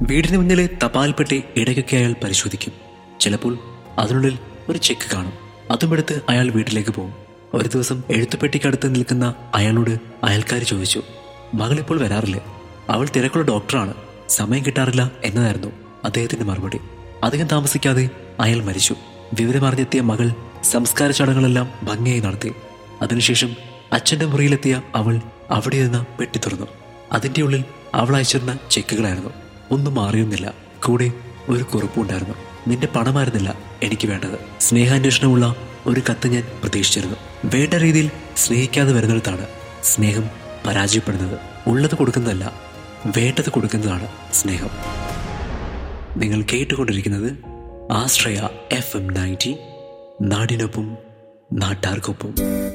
വീടിന് മുന്നിലെ തപാൽപ്പെട്ടി ഇടയ്ക്കൊക്കെ അയാൾ പരിശോധിക്കും ചിലപ്പോൾ അതിനുള്ളിൽ ഒരു ചെക്ക് കാണും അതുമെടുത്ത് അയാൾ വീട്ടിലേക്ക് പോകും ഒരു ദിവസം എഴുത്തുപെട്ടിക്കടുത്ത് നിൽക്കുന്ന അയാളോട് അയൽക്കാർ ചോദിച്ചു മകളിപ്പോൾ വരാറില്ലേ അവൾ തിരക്കുള്ള ഡോക്ടറാണ് സമയം കിട്ടാറില്ല എന്നതായിരുന്നു അദ്ദേഹത്തിന്റെ മറുപടി അധികം താമസിക്കാതെ അയാൾ മരിച്ചു വിവരമറിഞ്ഞെത്തിയ മകൾ സംസ്കാര ചടങ്ങുകളെല്ലാം ഭംഗിയായി നടത്തി അതിനുശേഷം അച്ഛന്റെ മുറിയിലെത്തിയ അവൾ അവിടെ നിന്ന് പെട്ടി തുറന്നു അതിന്റെ ഉള്ളിൽ അവൾ അയച്ചിരുന്ന ചെക്കുകളായിരുന്നു ഒന്നും മാറിയൊന്നില്ല കൂടെ ഒരു കുറിപ്പുണ്ടായിരുന്നു നിന്റെ പണമായിരുന്നില്ല എനിക്ക് വേണ്ടത് സ്നേഹാന്വേഷണമുള്ള ഒരു കത്ത് ഞാൻ പ്രതീക്ഷിച്ചിരുന്നു വേണ്ട രീതിയിൽ സ്നേഹിക്കാതെ വരുന്നിടത്താണ് സ്നേഹം പരാജയപ്പെടുന്നത് ഉള്ളത് കൊടുക്കുന്നതല്ല വേണ്ടത് കൊടുക്കുന്നതാണ് സ്നേഹം നിങ്ങൾ കേട്ടുകൊണ്ടിരിക്കുന്നത് ആശ്രയ എഫ് എം നയൻറ്റി നാടിനൊപ്പം നാട്ടാർക്കൊപ്പം